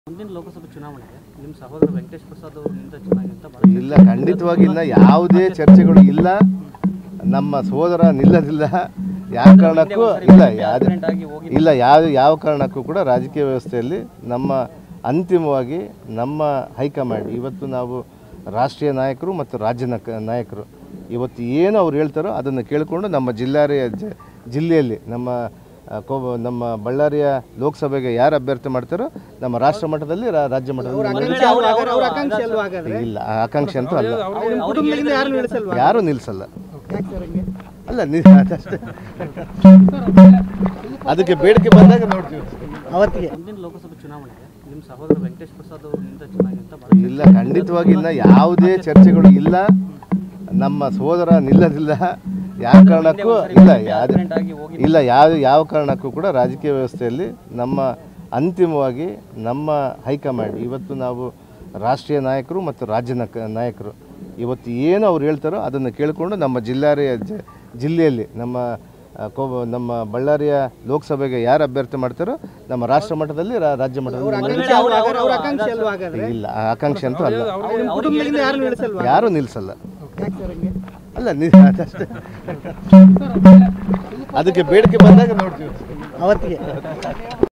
ಮುಂದಿನ ಲೋಕಸಭೆ ಚುನಾವಣೆಗೆ ನಿಮ್ಮ ಸಹೋದರ ವೆಂಕಟೇಶ್ ಪ್ರಸಾದ್ ಅವರು ನಿಂತ ಚೆನ್ನಾಗಿ ಅಂತ ಬಹಳ ಇಲ್ಲ ಖಂಡಿತವಾಗಿ ಇನ್ನ ಯಾವುದೇ ಚರ್ಚೆಗಳು ಇಲ್ಲ ನಮ್ಮ ಸಹೋದರ ನಿಲ್ಲದಿಲ್ಲ ಯಾವ ಕಾರಣಕ್ಕೂ ಇಲ್ಲ ಯಾವ್ದು ಆಗಿ ಹೋಗಿ ಇಲ್ಲ ಯಾವ ಯಾವ ಕಾರಣಕ್ಕೂ ಕೂಡ ರಾಜಕೀಯ ವ್ಯವಸ್ಥೆಯಲ್ಲಿ ನಮ್ಮ ಅಂತಿಮವಾಗಿ ನಮ್ಮ ಹೈಕಮಾಂಡ್ ಇವತ್ತು ನಾವು ರಾಷ್ಟ್ರೀಯ ನಾಯಕರು ಮತ್ತು ರಾಜ್ಯ ನಕ- ನಾಯಕರು ಇವತ್ತು ಏನು ಅವ್ರು ಹೇಳ್ತಾರೋ ಅದನ್ನು ಕೇಳಿಕೊಂಡು ನಮ್ಮ ಜಿಲ್ಲಾರಿಯ ಜ- ಜಿಲ್ಲೆಯಲ್ಲಿ ನಮ್ಮ ಆ, ಕೋ ನಮ್ಮ ಬಳ್ಳಾರಿಯ ಲೋಕಸಭೆಗೆ ಯಾರು ಅಭ್ಯರ್ಥಿ ಮಾಡ್ತಾರೋ ನಮ್ಮ ರಾಷ್ಟ್ರ ಮಟ್ಟದಲ್ಲಿ ರಾ- ರಾಜ್ಯ ಮಟ್ಟದಲ್ಲಿ ಇಲ್ಲ ಆ ಆಕಾಂಕ್ಷೆ ಅಂತೂ ಅಲ್ಲ ಯಾರೂ ನಿಲ್ಲಿಸಲ್ಲ ಅಲ್ಲ ನಿ- ಅದಷ್ಟೇ ಅದಕ್ಕೆ ಬೇಡಿಕೆ ಬಂದಾಗ ನೋಡ್ತೀವಿ ಅವತ್ತಿಗೆ ಮುಂದಿನ ಲೋಕಸಭೆ ಚುನಾವಣೆಗೆ ನಿಮ್ಮ ಸಹೋದರ ವೆಂಕಟೇಶ್ ಪ್ರಸಾದ್ ಅವರು ನಿಂತ ಚೆನ್ನಾಗಿ ಅಂತ ಬಹಳ ಇಲ್ಲ ಖಂಡಿತವಾಗಿ ಇನ್ನ ಯಾವುದೇ ಚರ್ಚೆಗಳು ಇಲ್ಲ ನಮ್ಮ ಸಹೋದರ ನಿಲ್ಲದಿಲ್ಲ ಯಾವ ಕಾರಣಕ್ಕೂ ಇಲ್ಲ ಯಾವ್ದು ಆಗಿ ಹೋಗಿ ಇಲ್ಲ ಯಾವ ಯಾವ ಕಾರಣಕ್ಕೂ ಕೂಡ ರಾಜಕೀಯ ವ್ಯವಸ್ಥೆಯಲ್ಲಿ ನಮ್ಮ ಅಂತಿಮವಾಗಿ ನಮ್ಮ ಹೈಕಮಾಂಡ್ ಇವತ್ತು ನಾವು ರಾಷ್ಟ್ರೀಯ ನಾಯಕರು ಮತ್ತು ರಾಜ್ಯ ನಕ- ನಾಯಕರು ಇವತ್ತು ಏನು ಅವ್ರು ಹೇಳ್ತಾರೋ ಅದನ್ನು ಕೇಳಿಕೊಂಡು ನಮ್ಮ ಜಿಲ್ಲಾರಿಯ ಜ- ಜಿಲ್ಲೆಯಲ್ಲಿ ನಮ್ಮ ಆ, ಕೋ ನಮ್ಮ ಬಳ್ಳಾರಿಯ ಲೋಕಸಭೆಗೆ ಯಾರು ಅಭ್ಯರ್ಥಿ ಮಾಡ್ತಾರೋ ನಮ್ಮ ರಾಷ್ಟ್ರ ಮಟ್ಟದಲ್ಲಿ ರಾ- ರಾಜ್ಯ ಮಟ್ಟದಲ್ಲಿ ಇಲ್ಲ ಆ ಆಕಾಂಕ್ಷೆ ಅಂತೂ ಅಲ್ಲ ಯಾರೂ ನಿಲ್ಲಿಸಲ್ಲ ಅಲ್ಲ ನಿ- ಅದಷ್ಟೇ ಅದಕ್ಕೆ ಬೇಡಿಕೆ ಬಂದಾಗ ನೋಡ್ತೀವಿ ಅವತ್ತಿಗೆ